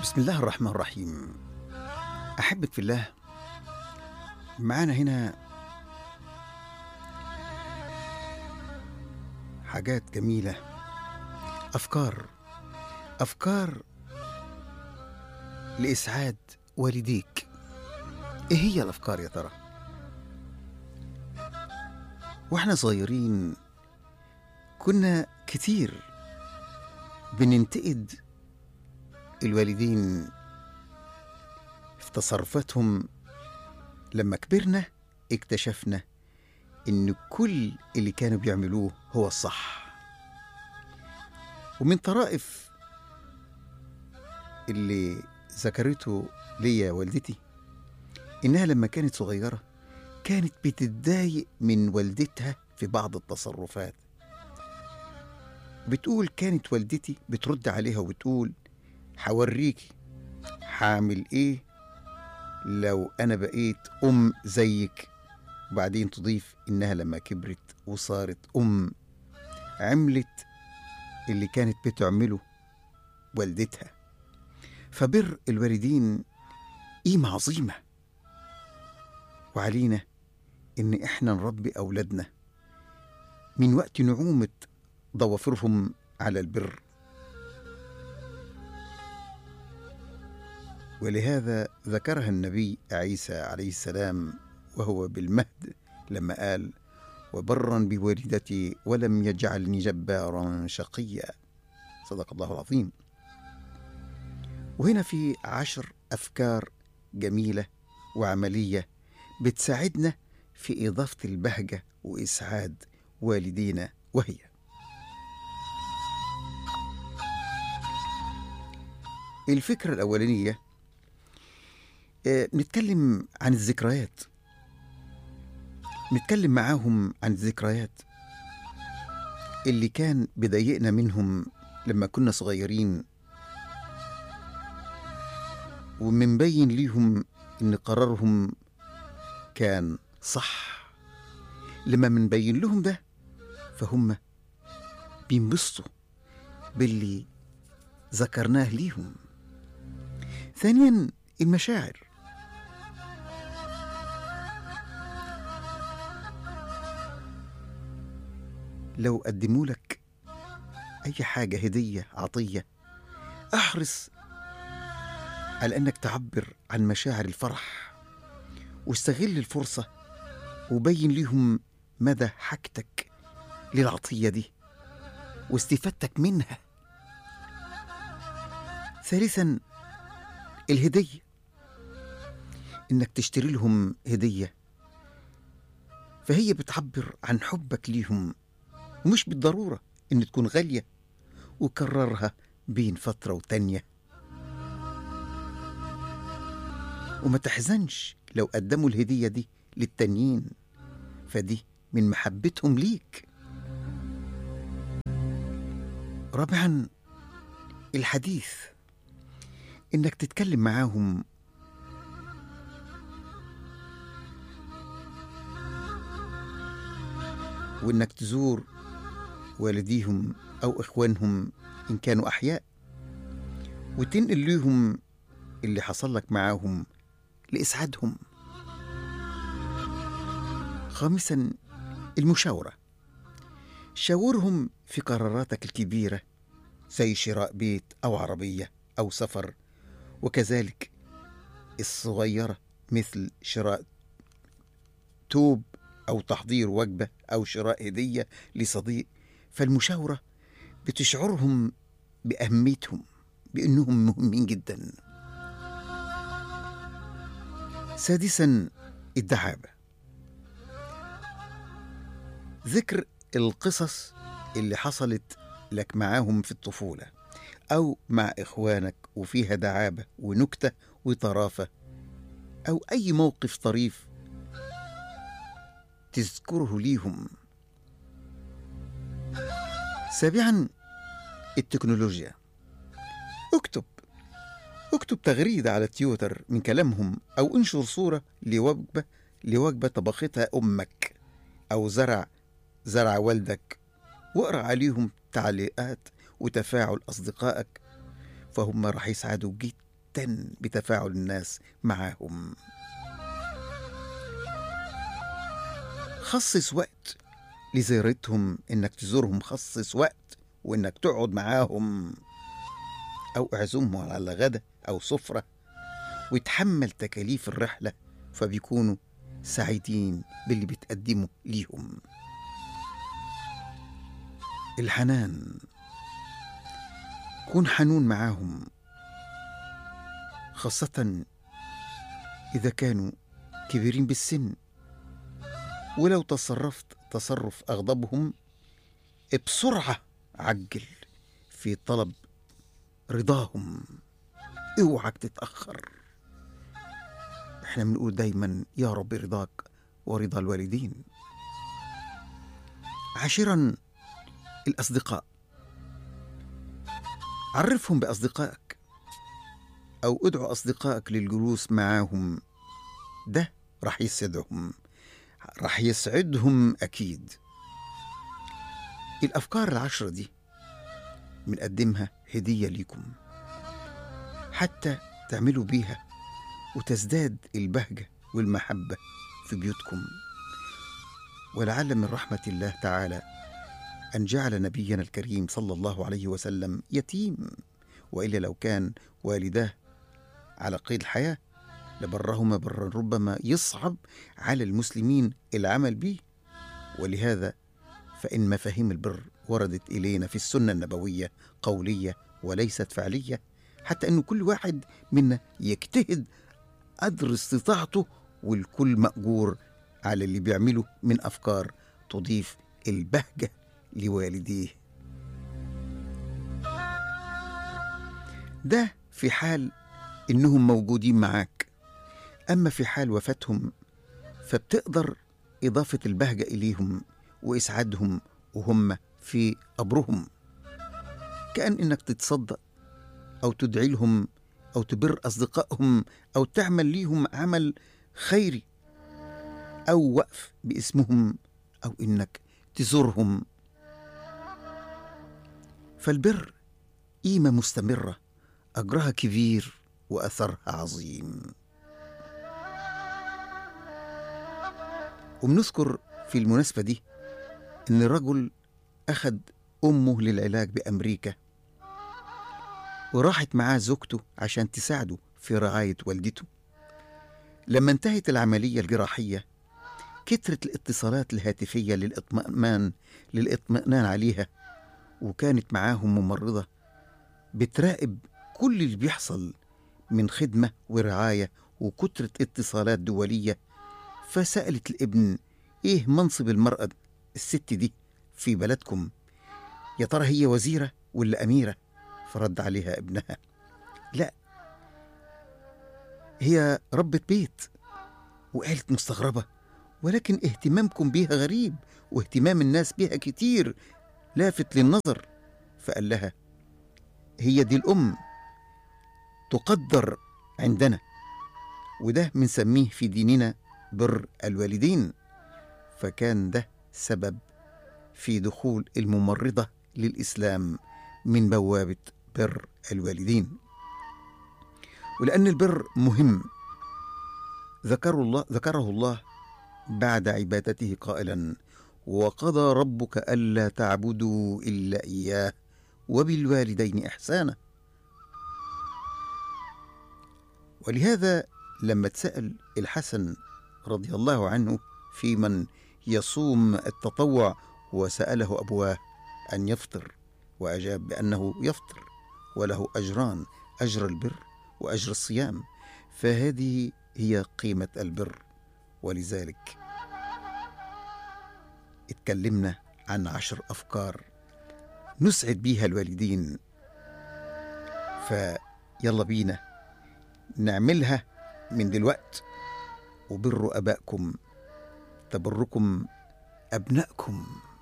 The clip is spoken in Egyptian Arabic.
بسم الله الرحمن الرحيم أحبك في الله معانا هنا حاجات جميلة أفكار أفكار لإسعاد والديك إيه هي الأفكار يا ترى؟ وإحنا صغيرين كنا كتير بننتقد الوالدين في تصرفاتهم لما كبرنا اكتشفنا ان كل اللي كانوا بيعملوه هو الصح ومن طرائف اللي ذكرته ليا والدتي انها لما كانت صغيره كانت بتتضايق من والدتها في بعض التصرفات بتقول كانت والدتي بترد عليها وبتقول حوريكي هعمل ايه لو انا بقيت ام زيك وبعدين تضيف انها لما كبرت وصارت ام عملت اللي كانت بتعمله والدتها فبر الوالدين قيمة عظيمة وعلينا إن إحنا نربي أولادنا من وقت نعومة ضوافرهم على البر ولهذا ذكرها النبي عيسى عليه السلام وهو بالمهد لما قال وبرا بوالدتي ولم يجعلني جبارا شقيا صدق الله العظيم وهنا في عشر أفكار جميلة وعملية بتساعدنا في إضافة البهجة وإسعاد والدينا وهي الفكرة الأولانية آه، نتكلم عن الذكريات نتكلم معاهم عن الذكريات اللي كان بيضايقنا منهم لما كنا صغيرين ومنبين ليهم ان قرارهم كان صح لما منبين لهم ده فهم بينبسطوا باللي ذكرناه ليهم ثانيا المشاعر لو قدموا لك أي حاجة هدية عطية احرص على أنك تعبر عن مشاعر الفرح واستغل الفرصة وبين لهم مدى حاجتك للعطية دي واستفادتك منها ثالثا الهدية إنك تشتري لهم هدية فهي بتعبر عن حبك ليهم ومش بالضرورة إن تكون غالية وكررها بين فترة وتانية وما تحزنش لو قدموا الهدية دي للتانيين فدي من محبتهم ليك رابعا الحديث انك تتكلم معاهم وانك تزور والديهم او اخوانهم ان كانوا احياء وتنقل لهم اللي حصل لك معاهم لاسعادهم خامسا المشاوره شاورهم في قراراتك الكبيره زي شراء بيت او عربيه او سفر وكذلك الصغيره مثل شراء توب او تحضير وجبه او شراء هديه لصديق فالمشاوره بتشعرهم باهميتهم بانهم مهمين جدا سادسا الدعابه ذكر القصص اللي حصلت لك معاهم في الطفوله او مع اخوانك وفيها دعابه ونكته وطرافه او اي موقف طريف تذكره ليهم سابعا التكنولوجيا اكتب اكتب تغريدة على تيوتر من كلامهم أو انشر صورة لوجبة لوجبة طبختها أمك أو زرع زرع والدك واقرأ عليهم تعليقات وتفاعل أصدقائك فهم راح يسعدوا جد جدا بتفاعل الناس معاهم خصص وقت لزيارتهم انك تزورهم خصص وقت وانك تقعد معاهم او اعزمهم على غدا او سفره وتحمل تكاليف الرحله فبيكونوا سعيدين باللي بتقدمه ليهم الحنان كون حنون معاهم خاصة إذا كانوا كبيرين بالسن ولو تصرفت تصرف أغضبهم بسرعة عجل في طلب رضاهم اوعك تتأخر احنا بنقول دايما يا رب رضاك ورضا الوالدين عاشرا الأصدقاء عرفهم بأصدقائك أو ادعو أصدقائك للجلوس معاهم ده راح يسعدهم راح يسعدهم أكيد الأفكار العشرة دي بنقدمها هدية ليكم حتى تعملوا بيها وتزداد البهجة والمحبة في بيوتكم ولعل من رحمة الله تعالى أن جعل نبينا الكريم صلى الله عليه وسلم يتيم وإلا لو كان والداه على قيد الحياة لبرهما برا ربما يصعب على المسلمين العمل به ولهذا فإن مفاهيم البر وردت إلينا في السنة النبوية قولية وليست فعلية حتى أن كل واحد منا يجتهد قدر استطاعته والكل مأجور على اللي بيعمله من أفكار تضيف البهجة لوالديه ده في حال إنهم موجودين معاك أما في حال وفاتهم فبتقدر إضافة البهجة إليهم وإسعادهم وهم في قبرهم كأن إنك تتصدق أو تدعي لهم أو تبر أصدقائهم أو تعمل ليهم عمل خيري أو وقف باسمهم أو إنك تزورهم فالبر قيمة مستمرة أجرها كبير وأثرها عظيم وبنذكر في المناسبة دي إن رجل أخد أمه للعلاج بأمريكا وراحت معاه زوجته عشان تساعده في رعاية والدته لما انتهت العملية الجراحية كترت الاتصالات الهاتفية للإطمئنان للإطمئنان عليها وكانت معاهم ممرضة بتراقب كل اللي بيحصل من خدمة ورعاية وكترة اتصالات دولية فسألت الابن إيه منصب المرأة الست دي في بلدكم يا ترى هي وزيرة ولا أميرة فرد عليها ابنها لا هي ربة بيت وقالت مستغربة ولكن اهتمامكم بيها غريب واهتمام الناس بيها كتير لافت للنظر فقال لها هي دي الأم تقدر عندنا وده بنسميه في ديننا بر الوالدين فكان ده سبب في دخول الممرضة للإسلام من بوابة بر الوالدين ولأن البر مهم ذكر الله ذكره الله بعد عبادته قائلا وقضى ربك ألا تعبدوا إلا إياه وبالوالدين إحسانا ولهذا لما تسأل الحسن رضي الله عنه في من يصوم التطوع وسأله أبواه أن يفطر وأجاب بأنه يفطر وله أجران أجر البر وأجر الصيام فهذه هي قيمة البر ولذلك اتكلمنا عن عشر أفكار نسعد بيها الوالدين فيلا بينا نعملها من دلوقت وبروا أبائكم تبركم أبنائكم